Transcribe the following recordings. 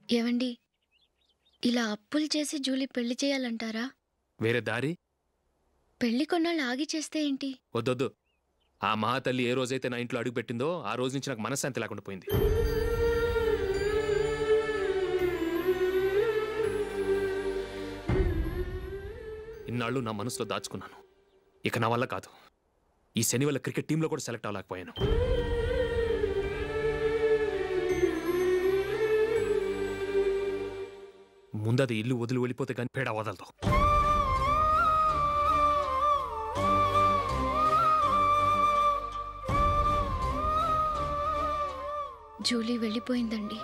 ఏవండి ఇలా అప్పులు చేసి జూలీ పెళ్లి చేయాలంటారా వేరే దారి పెళ్లి కొన్నాళ్ళు ఆగి చేస్తే ఏంటి వద్దొద్దు ఆ మహాతల్లి ఏ రోజైతే నా ఇంట్లో అడుగు పెట్టిందో ఆ రోజు నుంచి నాకు మనశ్శాంతి లేకుండా పోయింది ఇన్నాళ్ళు నా మనసులో దాచుకున్నాను ఇక నా వల్ల కాదు ఈ శని వల్ల క్రికెట్ టీంలో కూడా సెలెక్ట్ అవ్వలేకపోయాను ముందది ఇల్లు వదిలి వెళ్ళిపోతే కానీ పేడ వదలదు జూలీ వెళ్ళిపోయిందండి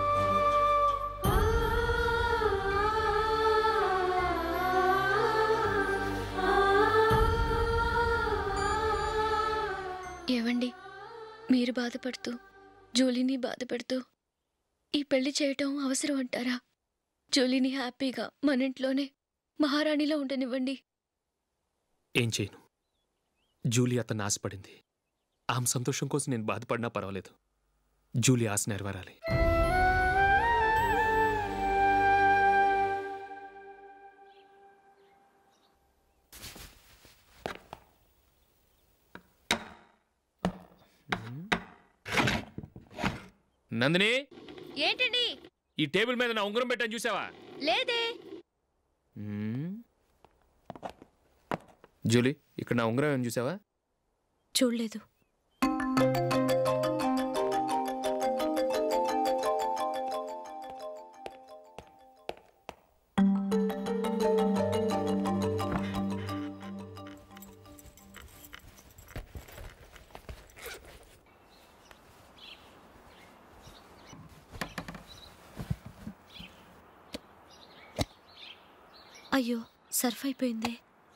ఏవండి మీరు బాధపడుతూ జూలీని బాధపెడుతూ ఈ పెళ్లి చేయటం అవసరం అంటారా జూలీని హ్యాపీగా మన ఇంట్లోనే మహారాణిలో ఉండనివ్వండి ఏం చేయను జూలీ అతన్ని ఆశపడింది ఆమె సంతోషం కోసం నేను బాధపడినా పర్వాలేదు జూలీ ఆశ నెరవేరాలి నందిని ఏంటండి ఈ టేబుల్ మీద నా ఉంగరం పెట్టాను చూసావా లేదే మ్మ్. జూలీ ఇక్కడ నా ఉంగరం ఏమైనా చూసావా చూడలేదు అయ్యో సర్ఫ్ అయిపోయిందే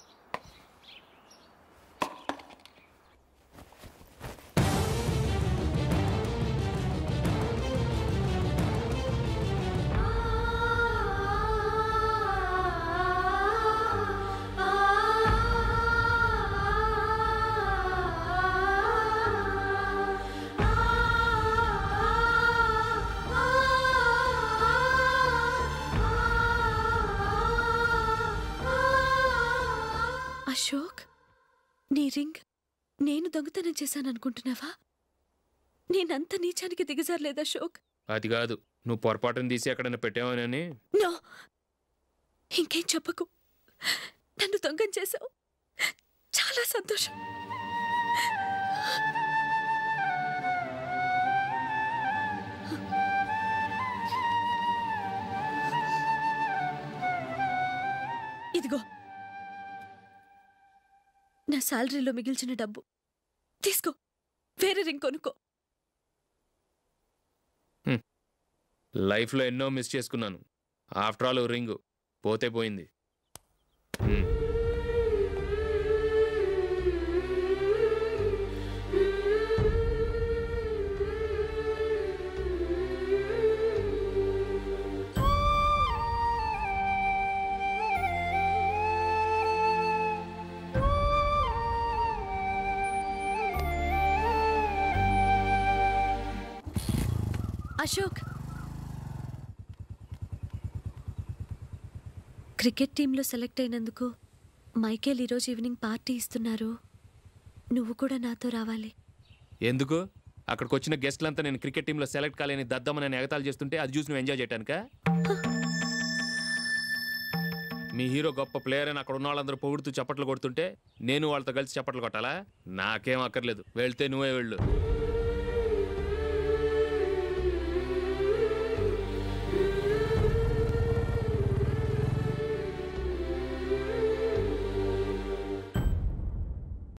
అశోక్ నీ రింగ్ నేను దొంగతనం చేశాననుకుంటున్నావా నేనంత నీచానికి దిగజారలేదు అశోక్ అది కాదు నువ్వు పొరపాటును తీసి ఎక్కడైనా పెట్టావని నో ఇంకేం చెప్పకు నన్ను దొంగం చేశావు చాలా సంతోషం ఇదిగో నా శాలరీలో మిగిల్చిన డబ్బు తీసుకో వేరే రింగ్ కొనుక్కో లైఫ్లో ఎన్నో మిస్ చేసుకున్నాను ఆఫ్టర్ ఆల్ రింగ్ పోతే పోయింది హ్మ్. అశోక్ క్రికెట్ టీంలో సెలెక్ట్ అయినందుకు మైకేల్ ఈరోజు ఈవినింగ్ పార్టీ ఇస్తున్నారు నువ్వు కూడా నాతో రావాలి ఎందుకు అక్కడికి వచ్చిన గెస్ట్లంతా నేను క్రికెట్ టీంలో సెలెక్ట్ కాలేని దద్దమని నేను ఎగతాలు చేస్తుంటే అది చూసి నువ్వు ఎంజాయ్ చేయటానికా మీ హీరో గొప్ప ప్లేయర్ అని అక్కడ ఉన్న వాళ్ళందరూ పొగుడుతూ చప్పట్లు కొడుతుంటే నేను వాళ్ళతో కలిసి చప్పట్లు కొట్టాలా నాకేం అక్కర్లేదు వెళ్తే నువ్వే వెళ్ళు